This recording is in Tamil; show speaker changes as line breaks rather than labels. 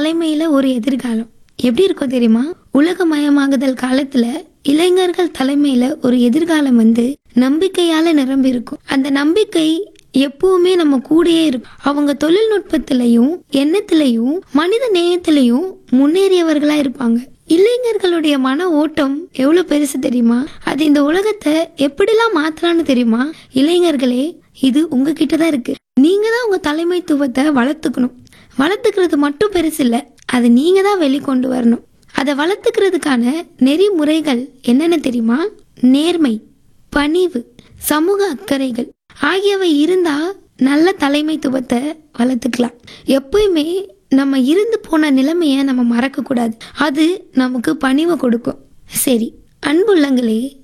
தலைமையில ஒரு எதிர்காலம் எப்படி இருக்கும் தெரியுமா உலகமயமாகுதல் காலத்துல இளைஞர்கள் தலைமையில ஒரு எதிர்காலம் வந்து நம்பிக்கையால நிரம்பி இருக்கும் அந்த நம்பிக்கை எப்பவுமே நம்ம கூடயே இருக்கும் அவங்க தொழில்நுட்பத்திலையும் எண்ணத்திலையும் மனித நேயத்திலையும் முன்னேறியவர்களா இருப்பாங்க இளைஞர்களுடைய மன ஓட்டம் எவ்வளவு பெருசு தெரியுமா அது இந்த உலகத்தை எப்படிலாம் மாத்தலாம்னு தெரியுமா இளைஞர்களே இது உங்ககிட்ட தான் இருக்கு நீங்க தான் உங்க தலைமைத்துவத்தை வளர்த்துக்கணும் வளர்த்துக்கிறது மட்டும் பெருசு இல்ல அதை நீங்க தான் வெளிக்கொண்டு வரணும் அதை வளர்த்துக்கிறதுக்கான நெறிமுறைகள் என்னென்ன தெரியுமா நேர்மை பணிவு சமூக அக்கறைகள் ஆகியவை இருந்தா நல்ல தலைமைத்துவத்தை வளர்த்துக்கலாம் எப்பயுமே நம்ம இருந்து போன நிலைமைய நம்ம மறக்க கூடாது அது நமக்கு பணிவை கொடுக்கும் சரி அன்புள்ளங்களே